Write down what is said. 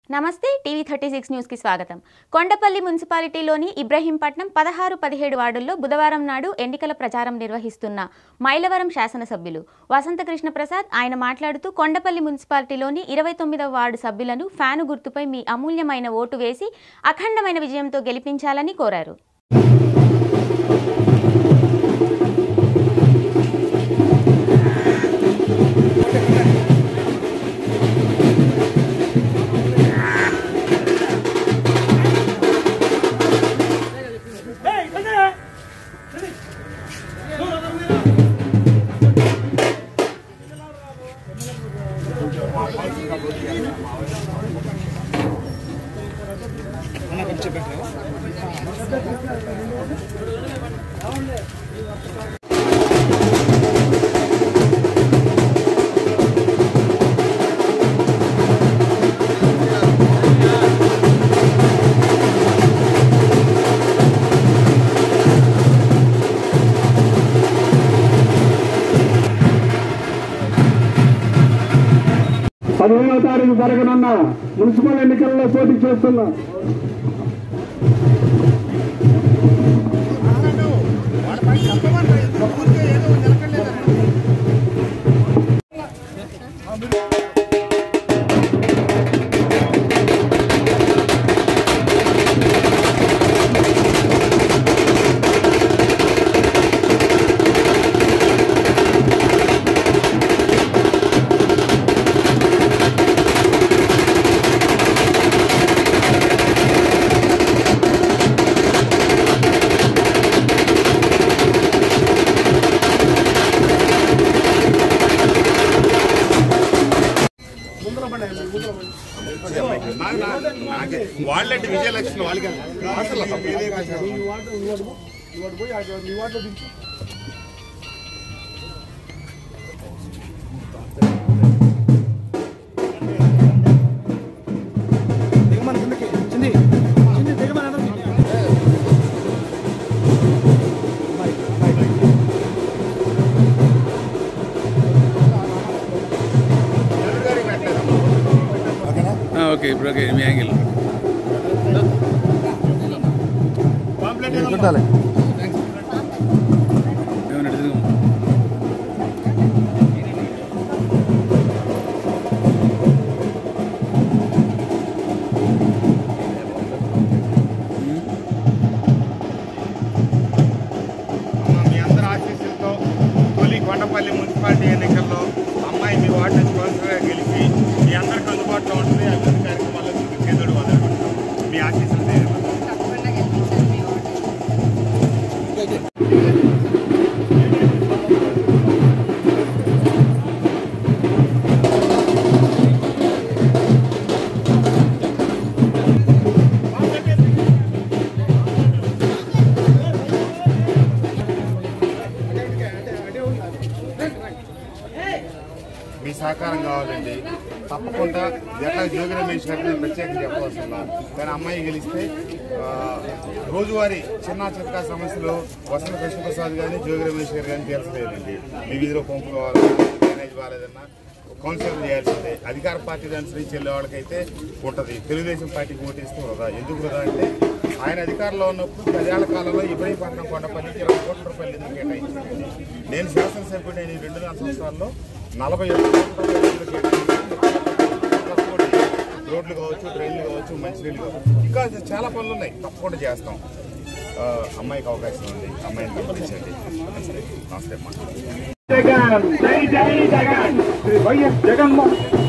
నమస్తే TV thirty six న్యూస్కి స్వాగతం కొండపల్లి మున్సిపాలిటీలోని ఇబ్రహీంపట్నం పదహారు పదిహేడు వార్డుల్లో బుధవారం నాడు ఎన్నికల ప్రచారం నిర్వహిస్తున్న మైలవరం శాసనసభ్యులు వసంత కృష్ణ ప్రసాద్ ఆయన మాట్లాడుతూ కొండపల్లి మున్సిపాలిటీలోని ఇరవై తొమ్మిదవ వార్డు సభ్యులను ఫ్యాను గుర్తుపై మీ అమూల్యమైన ఓటు వేసి అఖండమైన విజయంతో గెలిపించాలని కోరారు పదిహేనవ తారీఖు జరగనున్న మున్సిపల్ ఎన్నికల్లో పోటీ చేస్తున్నా వాళ్ళంటే విజయలక్ష్మి వాళ్ళకి అసలు ఆ, ఓకే ఇప్పుడు ఓకే మీ యాంగిల్ ఏమన్నా అటు తిరుగు. మీ అందరి ఆశీస్సులతో తొలి కొండపల్లి మున్సిపాలిటీ ఎన్నికల్లో అమ్మాయి మీ వార్డు నుంచి కౌన్సిలర్గా గెలిచి మీ అందరికి అందుబాటులో ఉంటుంది అభివృద్ధి కార్యక్రమాల్లో చేతుడు వదలుకుంటాం మీ ఆశీస్సులు తీరాలి. తప్పకుండా గెలిపించాలి మీ ఓటు మీ సహకారం కావాలండి తప్పకుండా ఎట్లా జోగి రమేష్ గారిని నేను ప్రత్యేకంగా చెప్పవలసిన కానీ అమ్మాయి గెలిస్తే ఆ, రోజువారీ చిన్న చిత్కా సమస్యలు వసంత కృష్ణప్రసాద్ గారిని జోగి రమేష్ గారు కానీ తీర్చలేదండి మీ వీధిలో పంపు కావాలి డ్రైనేజ్ బాగాలేదన్నా కౌన్సిలర్ చేయాల్సిందే అధికార పార్టీని అనుసరించి వెళ్ళే వాళ్ళకైతే ఉంటుంది తెలుగుదేశం పార్టీకి ఓటేస్తే వృధా ఎందుకు వృధా అంటే ఆయన అధికారంలో ఉన్నప్పుడు పదేళ్ల కాలంలో ఇబ్రహీంపట్నం కొండపల్లికి ఇరవై కోట్ల రూపాయలు నిధులు కేటాయించింది నేను శాసనసభ్యుడు నేను ఈ రెండున్నర సంవత్సరాల్లో నలభై ఒక్క కోట్ల రూపాయల నిధులు కేటాయించాను. తప్పకుండా రోడ్లు కావచ్చు ట్రైన్లు కావచ్చు మంచినీళ్ళు కావచ్చు ఇంకా చాలా పనులు ఉన్నాయి తప్పకుండా చేస్తాం ఆ, అమ్మాయికి అవకాశం ఉంది అమ్మాయిని పంపించండి నమస్తే నమస్తే అమ్మా జగన్ జై జై జగన్ శ్రీ వైఎస్ జగన్మోహన్